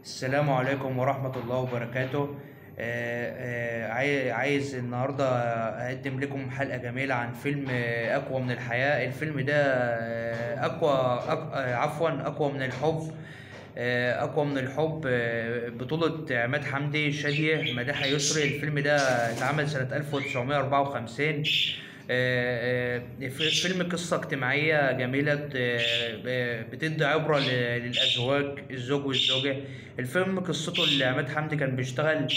السلام عليكم ورحمة الله وبركاته آه، آه، عاي- عايز النهاردة أقدم لكم حلقة جميلة عن فيلم آه، أقوى من الحياة الفيلم ده آه، أقوى أق- آه، عفوا أقوى من الحب آه، أقوى من الحب آه، بطولة عماد حمدي شادية مديحة يسري الفيلم ده اتعمل سنة 1954 آه، آه، في- فيلم قصة اجتماعية جميلة آه، آه، بتدي عبرة ل- للأزواج الزوج والزوجة الفيلم قصته اللي عماد حمدي كان بيشتغل آه،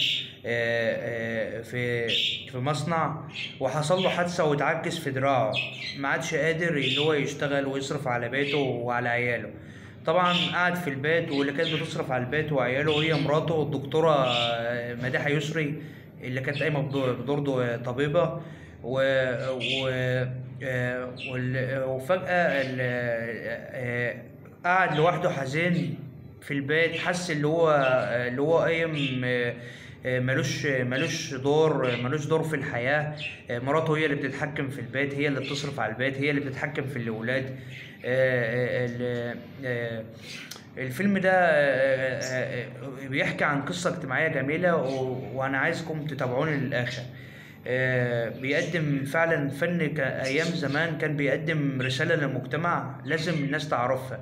آه، في في مصنع وحصل له حادثة واتعكس في دراعه ما عادش قادر اللي هو يشتغل ويصرف على بيته وعلى عياله طبعا قعد في البيت واللي كانت بتصرف على البيت وعياله هي مراته الدكتورة آه، مديحة يسري اللي كانت قايمة بدور بدور طبيبة و, و... آه، وال- وفجأة ال- آه، قعد لوحده حزين في البيت حس اللي هو اللي هو قايم آه، آه، ملوش ملوش دور ملوش دور في الحياة آه، مراته هي اللي بتتحكم في البيت هي اللي بتصرف على البيت هي اللي بتتحكم في الأولاد آه، آه، ال- آه، الفيلم ده آه، آه، آه، بيحكي عن قصة اجتماعية جميلة و- وأنا عايزكم تتابعوني للآخر آه، بيقدم فعلا فن ك- أيام زمان كان بيقدم رسالة للمجتمع لازم الناس تعرفها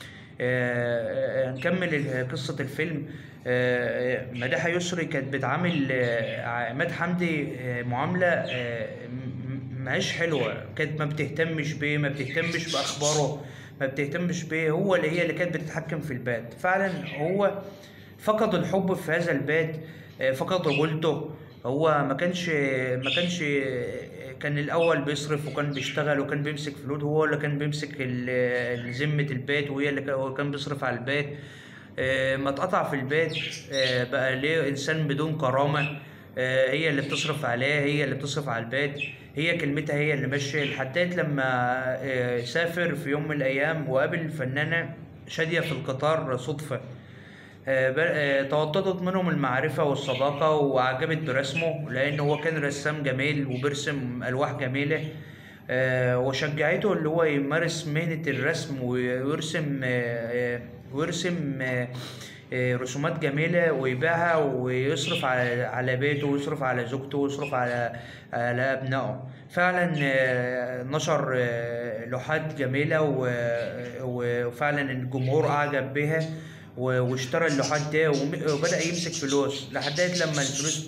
آه، آه، نكمل ال- قصة الفيلم آه، آه، مديحة يسري كانت بتعامل آه، عماد حمدي آه، معاملة آه، م- م- ماهيش حلوة كانت ما بتهتمش بيه ما بتهتمش بأخباره ما بتهتمش بيه هو اللي هي اللي كانت بتتحكم في البيت فعلا هو فقد الحب في هذا البيت آه، فقد رجولته هو ما كانش ما كانش كان الاول بيصرف وكان بيشتغل وكان بيمسك فلوس هو اللي كان بيمسك ال- ذمة البيت وهي اللي كان هو كان بيصرف على البيت آه، ما اتقطع في البيت آه، بقى ليه انسان بدون كرامة آه، هي اللي بتصرف عليه هي اللي بتصرف على البيت هي كلمتها هي اللي ماشية لحد لما آه، سافر في يوم من الايام وقابل فنانة شادية في القطار صدفة آه، ب- آه، توطدت منهم المعرفة والصداقة وأعجبت برسمه لأن هو كان رسام جميل وبيرسم ألواح جميلة آه، وشجعته اللي هو يمارس مهنة الرسم ويرسم آه، آه، ويرسم آه، آه، رسومات جميلة ويبيعها ويصرف على على بيته ويصرف على زوجته ويصرف على على أبنائه فعلا آه، نشر آه، لوحات جميلة و- وفعلا الجمهور أعجب بها و- واشترى اللوحات دي وم- وبدأ يمسك فلوس لحد لما الفلوس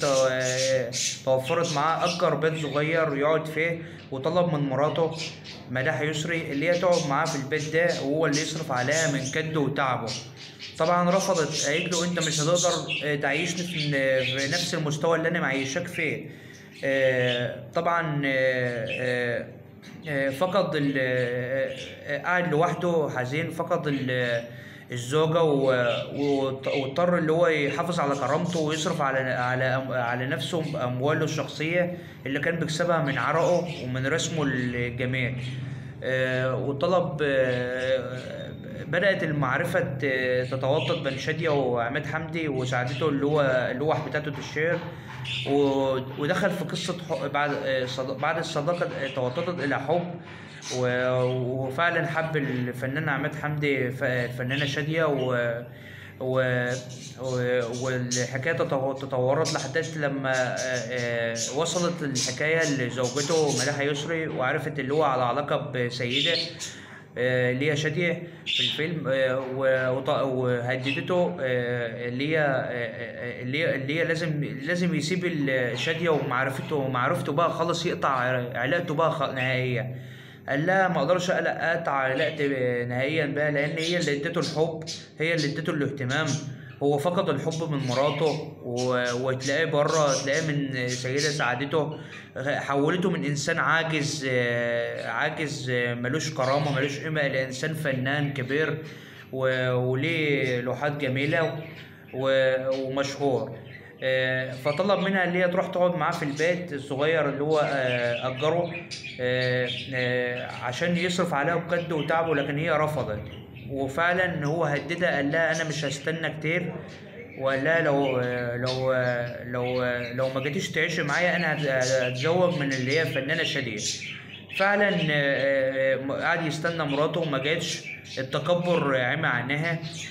تو- توفرت معاه أجر بيت صغير يقعد فيه وطلب من مراته مداحة يسري اللي هي تقعد معاه في البيت ده وهو اللي يصرف عليها من كده وتعبه طبعا رفضت قالت له انت مش هتقدر آه، تعيشني في في نفس المستوى اللي انا معيشك فيه آه، طبعا آه، آه، آه، فقد ال- آه، آه، قاعد لوحده حزين فقد ال- الزوجة و- وط- واضطر اللي هو يحافظ على كرامته ويصرف على على أم- على نفسه أمواله الشخصية اللي كان بيكسبها من عرقه ومن رسمه الجميل آه، وطلب آه، بدأت المعرفة ت- تتوطد بين شادية وعماد حمدي وساعدته اللي هو اللوح بتاعته تشير و- ودخل في قصة حب بعد آه، صد- بعد الصداقة آه، توطدت إلى حب و- وفعلا حب الفنان عماد حمدي ف- الفنانة شادية و و... و... والحكايه تطو- تطورت لحد لما آه، آه، وصلت الحكايه لزوجته ملاحه يسري وعرفت اللي هو على علاقه بسيده آه، اللي هي شاديه في الفيلم آه، و- وط- وهددته آه، اللي هي آه، آه، اللي هي اللي هي لازم لازم يسيب ال- شاديه ومعرفته ومعرفته بقى خالص يقطع علاقته بقى خ- نهائيا قال لها ما اقدرش اقطع علاقتي نهائيا بها لان هي اللي ادته الحب هي اللي ادته الاهتمام هو فقد الحب من مراته و- وتلاقيه بره تلاقيه من سيدة سعادته حولته من انسان عاجز آه، عاجز آه، ملوش كرامة ملوش قيمة الى انسان فنان كبير و- وليه لوحات جميلة و- ومشهور آه، فطلب منها اللي هي تروح تقعد معاه في البيت الصغير اللي هو آه، أجره آه، آه، عشان يصرف عليها بجد وتعبه لكن هي رفضت وفعلا هو هددها قال لها أنا مش هستنى كتير وقال لها لو لو لو لو ما جيتيش تعيشي معايا أنا هت- هتزوج من اللي هي فنانة شادية فعلا آه، آه، قعد يستنى مراته وما جاتش التكبر عمى عنها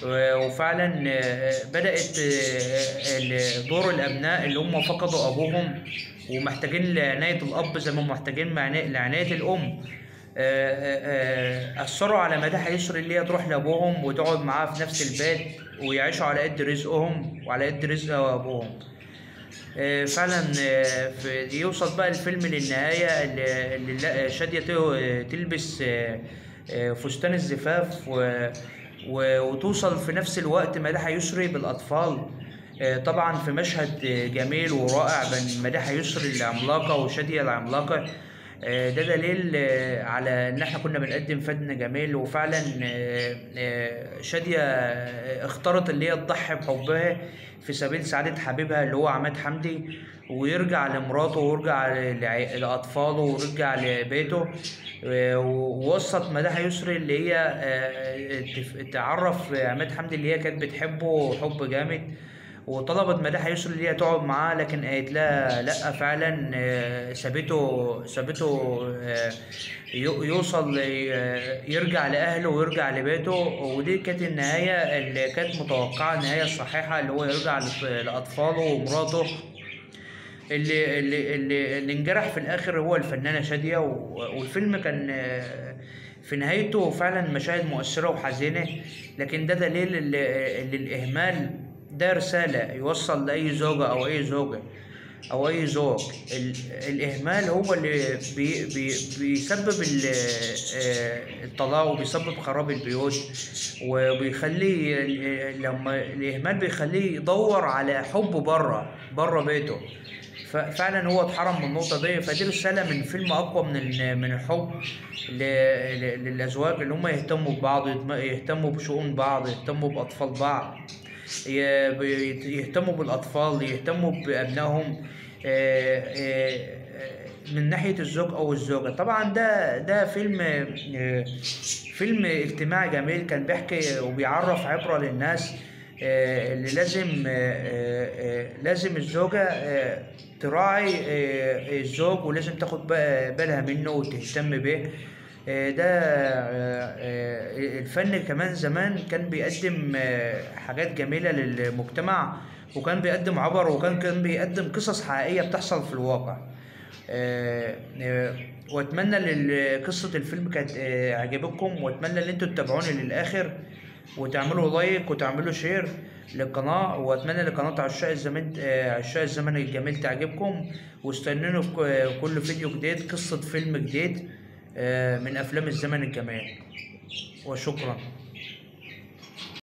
و- وفعلا آه، بدأت آه، ال- دور الأبناء اللي هم فقدوا أبوهم ومحتاجين لعناية الأب زي ما هم محتاجين معنى- لعناية الأم آه، آه، آه، أثروا على مداح يسري اللي هي تروح لأبوهم وتقعد معاه في نفس البيت ويعيشوا على قد رزقهم وعلى قد رزق أبوهم آه، فعلا آه، في- يوصل بقى الفيلم للنهاية اللي اللي لا- شادية ت- تلبس آه، آه، فستان الزفاف و- و- وتوصل في نفس الوقت مداحة يسري بالأطفال آه، طبعا في مشهد آه، جميل ورائع بين مداحة يسري العملاقة وشادية العملاقة آه، ده دليل آه، على ان احنا كنا بنقدم فن جميل وفعلا آه، آه، شادية آه، اختارت اللي هي تضحي بحبها في سبيل سعادة حبيبها اللي هو عماد حمدي ويرجع لمراته ويرجع لع- لأطفاله ويرجع لبيته آه، ووصت مداحة يسري اللي هي آه، تف- تعرف عماد حمدي اللي هي كانت بتحبه حب جامد وطلبت مداحة يسري اللي هي تقعد معاه لكن قالت لها لا فعلا آه، سابته سابته آه، يو- يوصل آه، يرجع لأهله ويرجع لبيته ودي كانت النهاية اللي كانت متوقعة النهاية الصحيحة اللي هو يرجع لط- لأطفاله ومراته اللي اللي اللي, اللي انجرح في الاخر هو الفنانه شاديه و- والفيلم كان آه، في نهايته فعلا مشاهد مؤثره وحزينه لكن ده دليل اللي اللي الاهمال ده رساله يوصل لاي زوجه او اي زوجه او اي زوج ال- الاهمال هو اللي بي بي بيسبب ال- آه، الطلاق وبيسبب خراب البيوت وبيخليه ال- لما الاهمال بيخليه يدور على حب بره بره بيته ففعلا هو اتحرم من النقطه دي فدي رساله من فيلم اقوى من ال- من الحب ل- ل- للازواج اللي هم يهتموا ببعض يهتم- يهتموا بشؤون بعض يهتموا باطفال بعض ي- بي- يهتموا بالاطفال يهتموا بابنائهم آه، آه، آه، من ناحيه الزوج او الزوجه طبعا ده ده فيلم آه، فيلم اجتماعي جميل كان بيحكي وبيعرف عبره للناس آه، اللي لازم آه، آه، آه، لازم الزوجة آه، تراعي آه، الزوج ولازم تاخد بقى بالها منه وتهتم به آه، ده آه، آه، الفن كمان زمان كان بيقدم آه، حاجات جميلة للمجتمع وكان بيقدم عبر وكان كان بيقدم قصص حقيقية بتحصل في الواقع آه، آه، واتمنى ان قصة الفيلم كانت آه، عجبتكم واتمنى ان انتوا تتابعوني للاخر وتعملوا لايك وتعملوا شير للقناة واتمنى لقناة عشاق الزمن آه، عشاق الزمن الجميل تعجبكم واستنونوا في ك- كل فيديو جديد قصة فيلم جديد آه، من افلام الزمن الجميل وشكرا